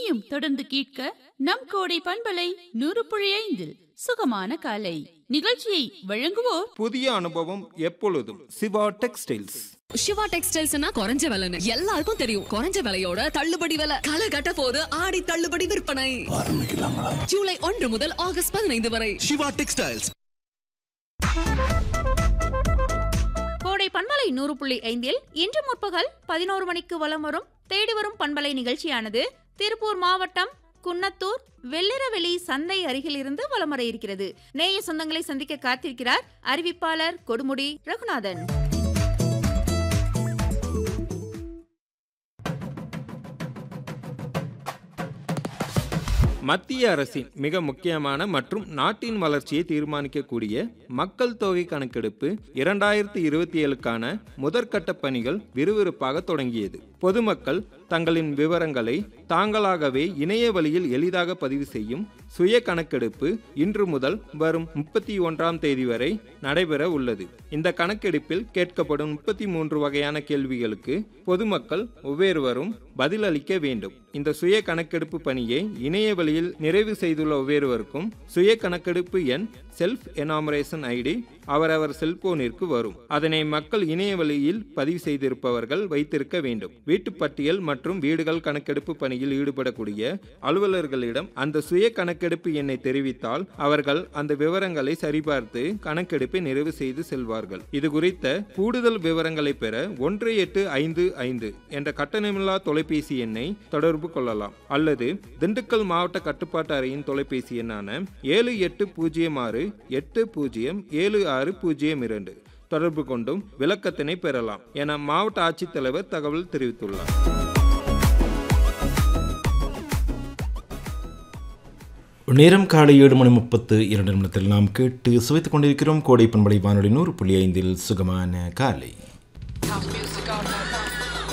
இனியும் தொடர்ந்து கேட்க நம் கோடை பண்பலை நூறு புள்ளி ஐந்தில் சுகமான காலை நிகழ்ச்சியை வழங்குவோர் புதிய அனுபவம் எப்பொழுதும் சிவா டெக்ஸ்டைல்ஸ் சிவா டெக்ஸ்டைல்ஸ்னா குறைஞ்ச விலைன்னு எல்லாருக்கும் தெரியும் குறைஞ்ச விலையோட தள்ளுபடி விலை களை கட்ட போது ஆடி தள்ளுபடி விற்பனை ஜூலை ஒன்று முதல் ஆகஸ்ட் பதினைந்து வரை சிவா டெக்ஸ்டைல்ஸ் கோடை பண்பலை நூறு புள்ளி ஐந்தில் இன்று முற்பகல் பதினோரு மணிக்கு வலம் வரும் தேடி வரும் பண்பலை நிகழ்ச்சியானது திருப்பூர் மாவட்டம் குன்னத்தூர் வெள்ளிரவெளி சந்தை அருகில் இருந்து வலம் வர இருக்கிறது நேய சொந்தங்களை சந்திக்க காத்திருக்கிறார் அறிவிப்பாளர் கொடுமுடி ரகுநாதன் மத்திய அரசின் மிக முக்கியமான மற்றும் நாட்டின் வளர்ச்சியை தீர்மானிக்கக்கூடிய மக்கள் தொகை கணக்கெடுப்பு இரண்டாயிரத்தி இருபத்தி ஏழுக்கான முதற்கட்ட பணிகள் விறுவிறுப்பாக தொடங்கியது பொதுமக்கள் தங்களின் விவரங்களை தாங்களாகவே இணைய வழியில் எளிதாக பதிவு செய்யும் சுய கணக்கெடுப்பு இன்று முதல் வரும் முப்பத்தி ஒன்றாம் தேதி வரை நடைபெற உள்ளது இந்த கணக்கெடுப்பில் கேட்கப்படும் முப்பத்தி மூன்று வகையான கேள்விகளுக்கு பொதுமக்கள் ஒவ்வொருவரும் பதிலளிக்க வேண்டும் இந்த சுய கணக்கெடுப்பு பணியை இணைய வழியில் நிறைவு செய்துள்ள ஒவ்வொருவருக்கும் சுய கணக்கெடுப்பு எண் செல்ஃப் எனாமரேஷன் ஐடி அவரவர் செல்போனிற்கு வரும் அதனை மக்கள் இணைய வழியில் பதிவு செய்திருப்பவர்கள் வைத்திருக்க வேண்டும் வீட்டுப் பட்டியல் மற்றும் வீடுகள் கணக்கெடுப்பு பணியில் ஈடுபடக்கூடிய அலுவலர்களிடம் அந்த சுய கணக்கெடுப்பு எண்ணை தெரிவித்தால் அவர்கள் அந்த விவரங்களை சரிபார்த்து கணக்கெடுப்பை நிறைவு செய்து செல்வார்கள் இது குறித்த கூடுதல் விவரங்களை பெற ஒன்று எட்டு ஐந்து ஐந்து என்ற கட்டணமில்லா தொலைபேசி எண்ணை தொடர்பு கொள்ளலாம் அல்லது திண்டுக்கல் மாவட்ட கட்டுப்பாட்டு அறையின் தொலைபேசி எண்ணான ஏழு எட்டு பூஜ்ஜியம் ஆறு எட்டு பூஜ்ஜியம் ஏழு ஆறு பூஜ்ஜியம் இரண்டு தொடர்பு கொண்டும் விளக்கத்தினை பெறலாம் என மாவட்ட ஆட்சித்தலைவர் தகவல் தெரிவித்துள்ளார் நேரம் காலை ஏழு மணி முப்பத்து இரண்டு நிமிடத்தில் நாம் கேட்டு சுவைத்துக் கொண்டிருக்கிறோம் கோடை பண்பலை வானொலி நூறு புள்ளி ஐந்தில் சுகமான காலை